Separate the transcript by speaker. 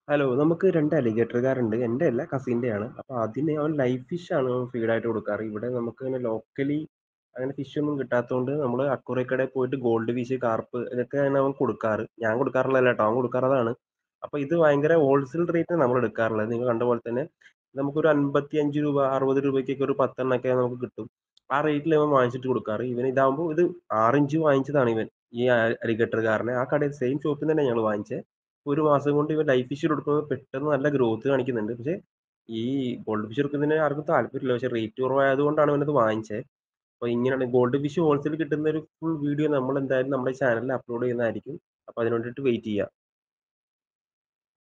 Speaker 1: Hello. നമുക്ക് 2 അലിഗേറ്റർകാരുണ്ട്. എന്റെയല്ല കസിന്റെയാണ്. അപ്പൊ അതിന് അവൻ ലൈവ് ഫിഷാണ് ഫീഡായിട്ട് കൊടുക്കാറ്. ഇവിടെ നമുക്കങ്ങനെ ലോക്കലി അങ്ങനെ ഫിഷൊന്നും കിട്ടാത്തോണ്ട് നമ്മള് അക്വേറിയം കടയിൽ പോയിട്ട് ഗോൾഡ് ഫിഷ്, കാർപ്പ് ഇതൊക്കെയാണ് അവൻ കൊടുക്കാറ്. ഞാൻ കൊടുക്കാറുള്ളതല്ല ട്ടോ. അവൻ കൊടുക്കാറതാണ്. അപ്പൊ ഇത് ഭയങ്കര ഹോൾസെയിൽ റേറ്റിനാ നമ്മളെടുക്കാറുള്ളത്. നിങ്ങൾ കണ്ട പോലെ തന്നെ നമുക്കൊരു 55 രൂപ, 60 രൂപയ്ക്കൊക്കെ ഒരു 10 എണ്ണൊക്കെ നമുക്ക് കിട്ടും. ആ റേറ്റിലാ ഇവൻ വാങ്ങിച്ചിട്ട് കൊടുക്കാറ്. ഇവന് ഇതാകുമ്പോ ഇത് 6 ഇഞ്ച് വാങ്ങിച്ചതാണ് ഇവൻ. ഈ അ അലിഗേറ്റർകാരനെ. ആ കടയിൽ സെയിം ഷോപ്പിൽ തന്നെ ഞങ്ങള് വാങ്ങിച്ചേ. ഒരു മാസം കൊണ്ട് ഇവൻ ലൈവ് ഫിഷ് കൊടുക്കുമ്പോൾ പെട്ടെന്ന് നല്ല ഗ്രോത്ത് കാണിക്കുന്നുണ്ട്. പക്ഷെ ഈ ഗോൾഡ് ഫിഷ് എടുക്കുന്നതിന് ആർക്കും താല്പര്യമില്ല. പക്ഷെ റേറ്റ് കുറവായത് കൊണ്ടാണ് അവനത് വാങ്ങിച്ചേ. അപ്പൊ ഇങ്ങനെയാണ് ഗോൾഡ് ഫിഷ് ഹോൾസെയിൽ കിട്ടുന്ന ഒരു ഫുൾ വീഡിയോ നമ്മളെന്തായാലും നമ്മുടെ ചാനലിൽ അപ്ലോഡ് ചെയ്യുന്നതായിരിക്കും. അപ്പൊ അതിന് വേണ്ടിയിട്ട് വെയിറ്റ് ചെയ്യുക.